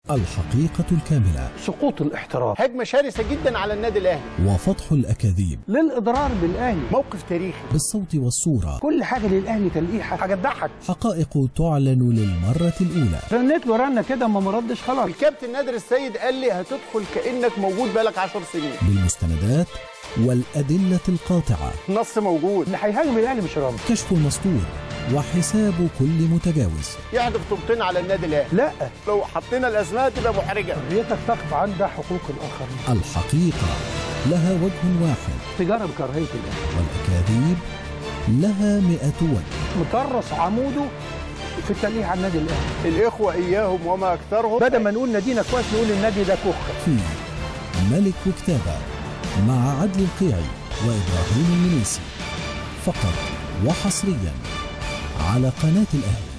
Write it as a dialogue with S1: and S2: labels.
S1: الحقيقة الكاملة
S2: سقوط الاحترام
S3: هجمة شرسة جدا على النادي الأهلي
S1: وفضح الأكاذيب
S2: للإضرار بالأهلي
S3: موقف تاريخي
S1: بالصوت والصورة
S2: كل حاجة للأهلي تلقيحة حاجة تضحك
S1: حقائق تعلن للمرة الأولى
S2: رنيت له رنة كده ما مردش خلاص
S3: الكابتن نادر السيد قال لي هتدخل كأنك موجود بقالك 10 سنين
S1: بالمستندات والأدلة القاطعة
S3: النص موجود
S2: اللي هيهاجم الأهلي مش رامي
S1: كشف المسطور وحساب كل متجاوز
S3: يحدف طوبتين على النادي الأهلي
S2: لا
S3: لو حطينا الأسماء تبقى محرجة
S2: حريتك تقف عند حقوق الآخرين
S1: الحقيقة لها وجه واحد
S2: تجارة بكراهية الأهلي
S1: والأكاذيب لها مئة وجه
S2: مكرس عموده في التلقيح على النادي الأهلي
S3: الإخوة إياهم وما أكثرهم
S2: بدل ما نقول نادينا كويس نقول النادي ده كخ
S1: في ملك وكتابة مع عدل القيعي وإبراهيم المنيسي فقط وحصريا على قناة الأهلي